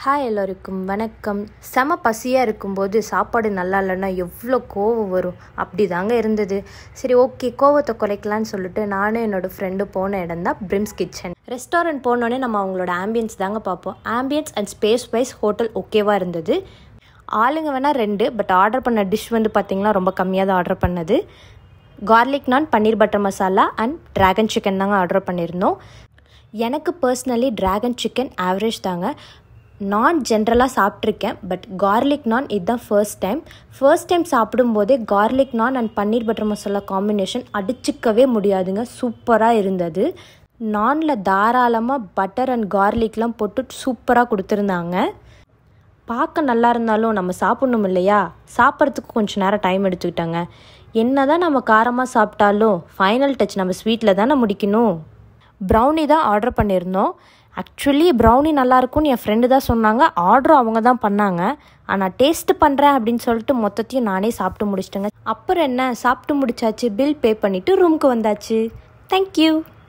hi எல்லோருக்கும் வணக்கம் செம பசியாக இருக்கும்போது சாப்பாடு நல்லா இல்லைன்னா எவ்வளோ கோவம் வரும் அப்படி தாங்க இருந்தது சரி ஓகே கோவத்தை குறைக்கலான்னு சொல்லிட்டு நானும் என்னோடய ஃப்ரெண்டு போன இடம் தான் பிரிம்ஸ் கிச்சன் ரெஸ்டாரண்ட் போனோடனே நம்ம அவங்களோட ஆம்பியன்ஸ் தாங்க பார்ப்போம் ambience and space wise hotel ஓகேவாக இருந்தது ஆளுங்க வேணால் ரெண்டு பட் ஆர்டர் பண்ண டிஷ் வந்து பார்த்திங்கன்னா ரொம்ப கம்மியாக தான் ஆர்டர் பண்ணது garlic naan paneer butter masala and dragon chicken தாங்க ஆர்டர் பண்ணியிருந்தோம் எனக்கு பர்சனலி ட்ராகன் சிக்கன் ஆவரேஜ் தாங்க நான் ஜென்ரலாக சாப்பிட்ருக்கேன் பட் கார்லிக் நான் இதுதான் ஃபர்ஸ்ட் டைம் ஃபர்ஸ்ட் டைம் சாப்பிடும்போதே garlic naan and paneer butter masala combination அடிச்சிக்கவே முடியாதுங்க சூப்பராக இருந்தது நானில் தாராளமாக பட்டர் அண்ட் கார்லிக்லாம் போட்டு சூப்பராக கொடுத்துருந்தாங்க பார்க்க நல்லா இருந்தாலும் நம்ம சாப்பிட்ணும் இல்லையா சாப்பிட்றதுக்கு கொஞ்சம் நேரம் டைம் எடுத்துக்கிட்டாங்க என்ன தான் நம்ம காரமாக சாப்பிட்டாலும் ஃபைனல் டச் நம்ம ஸ்வீட்டில் தானே முடிக்கணும் ப்ரௌனி தான் ஆர்டர் பண்ணியிருந்தோம் ஆக்சுவலி ப்ரௌனி நல்லாயிருக்கும்னு என் ஃப்ரெண்டு தான் சொன்னாங்க ஆர்டரும் அவங்க தான் பண்ணாங்க ஆனால் டேஸ்ட் பண்ணுறேன் அப்படின்னு சொல்லிட்டு மொத்தத்தையும் நானே சாப்பிட்டு முடிச்சிட்டேங்க அப்புறம் என்ன சாப்பிட்டு முடிச்சாச்சு பில் பே பண்ணிவிட்டு ரூமுக்கு வந்தாச்சு தேங்க்யூ